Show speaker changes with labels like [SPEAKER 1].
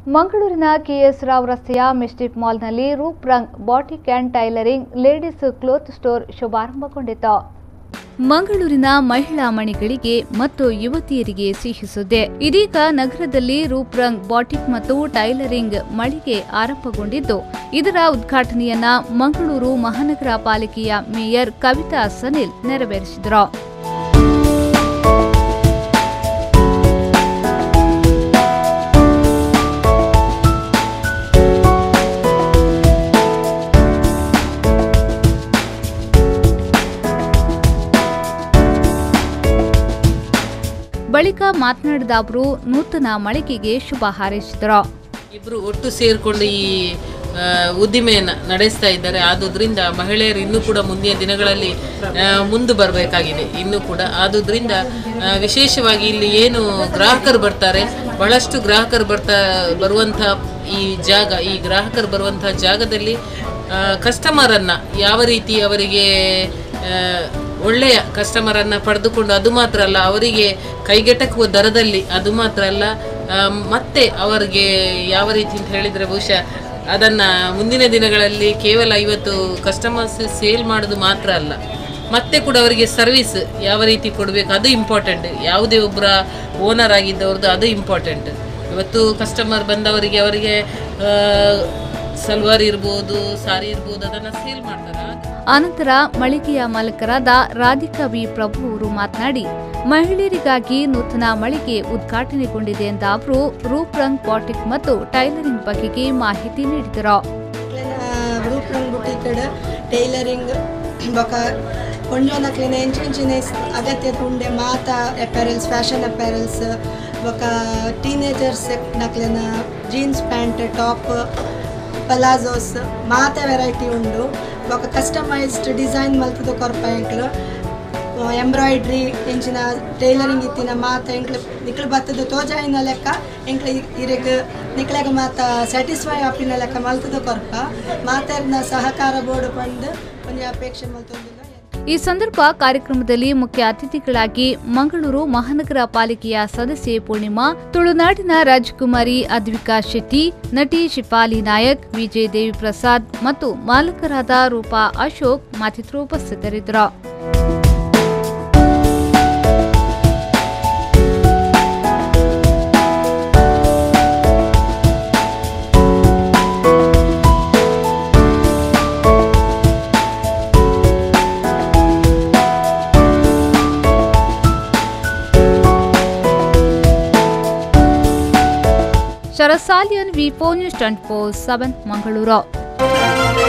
[SPEAKER 1] ಮಂಗಳೂರಿನ ಕೆಎಸ್ ರಾವ್ ರಸ್ತೆಯ ಮಿಸ್ಟಿಕ್ ಮಾಲ್ನಲ್ಲಿ Roop Rang boutique and tailoring ladies cloth store ಶುಭಾರಂಭಗೊಂಡಿತು ಮಂಗಳೂರಿನ ಮಹಿಳಾ ಮಣಿಗಳಿಗೆ ಮತ್ತು ಯುವತಿಯರಿಗೆ ಸಿಹಿ ಸುದ್ದಿ ಇದೀಗ ನಗರದಲ್ಲಿ ರೂಪ್ ರಂಗ್ ಬಾಟಿಕ್ ಮತ್ತು ಟೈಲರಿಂಗ್ ಮಳಿಗೆ ಆರಂಭಗೊಂಡಿದ್ದು ಇದರ ಉದ್ಘಾಟನೆಯನ್ನ ಮಂಗಳೂರು ಮಹಾನಗರ ಪಾಲಿಕೆಯ ಮೇಯರ್ ಕವಿತಾ ಸನಿಲ್ ನೆರವೇರಿಸಿದರು ಬಳಿಕ ಮಾತನಾಡಿದ ಅವರು ನೂತನ ಮಳಿಗೆಗೆ ಶುಭ ಹಾರೈಸಿದರು
[SPEAKER 2] ಇಬ್ರು ಒಟ್ಟು ಸೇರಿಕೊಂಡು ಈ ಆ, ಉದ್ದಿಮೆಯನ್ನ ನಡೆಸ್ತಾ ಇದ್ದಾರೆ ಆದುದರಿಂದ ಮಹಿಳೆಯರು ಇನ್ನೂ ಕೂಡ ಮುಂದಿನ ದಿನಗಳಲ್ಲಿ ಆ, ಮುಂದೆ ಬರಬೇಕಾಗಿದೆ ಇನ್ನೂ ಕೂಡ ಆದುದರಿಂದ ಆ, ವಿಶೇಷವಾಗಿ ಇಲ್ಲಿ ಏನು ಗ್ರಾಹಕರು ಬರ್ತಾರೆ ಬಹಳಷ್ಟು ಗ್ರಾಹಕರು ಬರ್ತಾ ಬರುವಂಥ ಈ ಜಾಗ ಈ ಗ್ರಾಹಕರು ಬರುವಂತಹ ಜಾಗದಲ್ಲಿ ಕಸ್ಟಮರನ್ನ ಯಾವ ರೀತಿ ಅವರಿಗೆ ಆ, ಒಳ್ಳೆಯ ಕಸ್ಟಮರನ್ನು ಪಡೆದುಕೊಂಡು ಅದು ಮಾತ್ರ ಅಲ್ಲ ಅವರಿಗೆ ಕೈಗೆಟಕುವ ದರದಲ್ಲಿ ಅದು ಮಾತ್ರ ಅಲ್ಲ ಆ, ಮತ್ತೆ ಅವರಿಗೆ ಯಾವ ರೀತಿ ಅಂತ ಹೇಳಿದರೆ ಬಹುಶಃ ಅದನ್ನು ಮುಂದಿನ ದಿನಗಳಲ್ಲಿ ಕೇವಲ ಇವತ್ತು ಕಸ್ಟಮರ್ಸ್ ಸೇಲ್ ಮಾಡೋದು ಮಾತ್ರ ಅಲ್ಲ ಮತ್ತೆ ಕೂಡ ಅವರಿಗೆ ಸರ್ವಿಸ್ ಯಾವ ರೀತಿ ಕೊಡಬೇಕು ಅದು ಇಂಪಾರ್ಟೆಂಟ್ ಯಾವುದೇ ಒಬ್ಬರ ಓನರ್ ಆಗಿದ್ದವ್ರದ್ದು ಅದು ಇಂಪಾರ್ಟೆಂಟ್ ಇವತ್ತು ಕಸ್ಟಮರ್ ಬಂದವರಿಗೆ ಅವರಿಗೆ ಆ, ಸಲ್ವಾರ್ ಇರ್ಬೋದು ಸಾರಿ ಇರ್ಬೋದು ಅದನ್ನು ಸೇಲ್ ಮಾಡ್ತಾರೆ ಆಗ
[SPEAKER 1] ಅನಂತರ ಮಳಿಗೆಯ ಮಾಲಕರಾದ ರಾಧಿಕಾ ವಿ ಪ್ರಭು ಅವರು ಮಾತನಾಡಿ ಮಹಿಳೆಯರಿಗಾಗಿ ನೂತನ ಮಳಿಗೆ ಉದ್ಘಾಟನೆಗೊಂಡಿದೆ ಎಂದ ಅವರು ರೂಪ್ ರಂಗ್ ಬಾಟಿಕ್ ಮತ್ತು ಟೈಲರಿಂಗ್ ಬಗೆಗೆ ಮಾಹಿತಿ ನೀಡಿದರು
[SPEAKER 3] ಗ್ರೂಪ್ ರಂಗ್ ಬುಟಿಕಡ್ ಟೈಲರಿಂಗ್ ಬೊಕ ಕೊಂಡೋನಕ್ಲಿನ ಎಂಚಿನ ಅಗತ್ಯತೆ ಉಂಡೆ ಮಾತ ಅಪ್ಯಾರಲ್ಸ್ ಫ್ಯಾಷನ್ ಅಪ್ಯಾರಲ್ಸ್ ಬೊಕ ಟೀನೇಜರ್ಸ್ ನಕ್ಲಿನ ಜೀನ್ಸ್ ಪ್ಯಾಂಟ್ ಟಾಪ್ ಪಲಾಜೋಸ್ ಮಾತ ವೆರೈಟಿ ಉಂಡು ಬೊಕ ಕಸ್ಟಮೈಸ್ಡ್ ಡಿಸೈನ್ ಮಲ್ತದ ಕೊರ್ಪ ಎಂಕ್ಲು ಎಂಬ್ರಾಯ್ಡ್ರಿ ಎಂಚಿನ ಟೈಲರಿಂಗ್ ಇತ್ತಿನ ಮಾತ ಎಂಕ್ಲು ನಿಕ್ಲು ಬತ್ತದ ತೋಜಾಯಿನ ಲೆಕ್ಕ ಎಂಕ್ಲು ಇರೆಗ್ ನಿಕ್ಲೆಗ ಮಾತ ಸ್ಯಾಟಿಸ್ಫೈ ಆಪಿನ ಲೆಕ್ಕ ಮಲ್ತದ ಕೊರ್ಪ ಮಾತೆರ್ನ ಸಹಕಾರ ಬೋರ್ಡ್ ಪಂಡ್ ಒಂಜಿ ಅಪೇಕ್ಷೆ ಮಲ್ತೊಂದಿಲ್ಲ
[SPEAKER 1] ಈ ಸಂದರ್ಭ ಕಾರ್ಯಕ್ರಮದಲ್ಲಿ ಮುಖ್ಯ ಅತಿಥಿಗಳಾಗಿ ಮಂಗಳೂರು ಮಹಾನಗರ ಪಾಲಿಕೆಯ ಸದಸ್ಯೆ ಪೂರ್ಣಿಮಾ ತುಳುನಾಡಿನ ರಾಜಕುಮಾರಿ ಅದ್ವಿಕಾ ಶೆಟ್ಟಿ ನಟಿ ಶಿಫಾಲಿ ನಾಯಕ್ ವಿಜಯ್ ದೇವಿ ಪ್ರಸಾದ್ ಮತ್ತು ಮಾಲಕರಾದ ರೂಪಾ ಅಶೋಕ್ ಮತ್ತಿತರರು ಉಪಸ್ಥಿತರಿದ್ದರು ಶರಸಾಲಿಯನ್ V four news twenty four seven Mangaluru